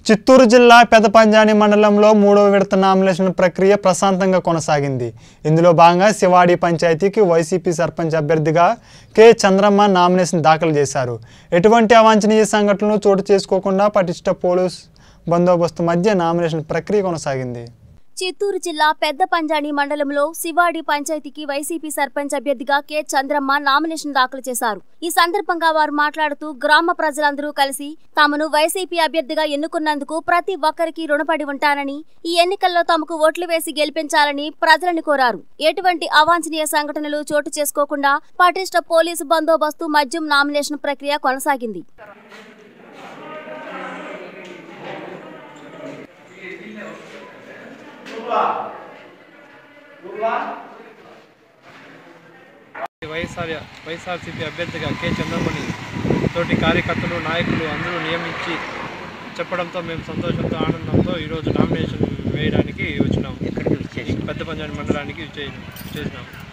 చిత్తూరు జిల్లా పెదపంజాని మండలంలో మూడవ విడత నామినేషన్ ప్రక్రియ ప్రశాంతంగా కొనసాగింది ఇందులో భాగంగా శివాడి పంచాయతీకి వైసీపీ సర్పంచ్ అభ్యర్థిగా కె చంద్రమ్మ నామినేషన్ దాఖలు చేశారు ఎటువంటి అవాంఛనీయ సంఘటనలు చోటు చేసుకోకుండా పటిష్ట పోలీస్ బందోబస్తు మధ్య నామినేషన్ ప్రక్రియ కొనసాగింది చిత్తూరు జిల్లా పెద్ద పంజాని మండలంలో శివాడి పంచాయతీకి వైసీపీ సర్పంచ్ అభ్యర్థిగా కె చంద్రమ్మ నామినేషన్ దాఖలు చేశారు ఈ సందర్భంగా వారు మాట్లాడుతూ గ్రామ ప్రజలందరూ కలిసి తామును వైసీపీ అభ్యర్థిగా ఎన్నుకున్నందుకు ప్రతి ఒక్కరికి రుణపడి ఉంటానని ఈ ఎన్నికల్లో తమకు ఓట్లు వేసి గెలిపించాలని ప్రజలను కోరారు ఎటువంటి అవాంఛనీయ సంఘటనలు చోటు చేసుకోకుండా పటిష్ట పోలీసు బందోబస్తు మద్యం నామినేషన్ ప్రక్రియ కొనసాగింది వైఎస్ఆర్ వైఎస్ఆర్సీపీ అభ్యర్థిగా కె చంద్రమణి తోటి కార్యకర్తలు నాయకులు అందరూ నియమించి చెప్పడంతో మేము సంతోషంతో ఆనందంతో ఈరోజు నామినేషన్ వేయడానికి వచ్చినాము ఎక్కడికి వచ్చేసి పెద్ద పంజాని మండలానికి చేసినాము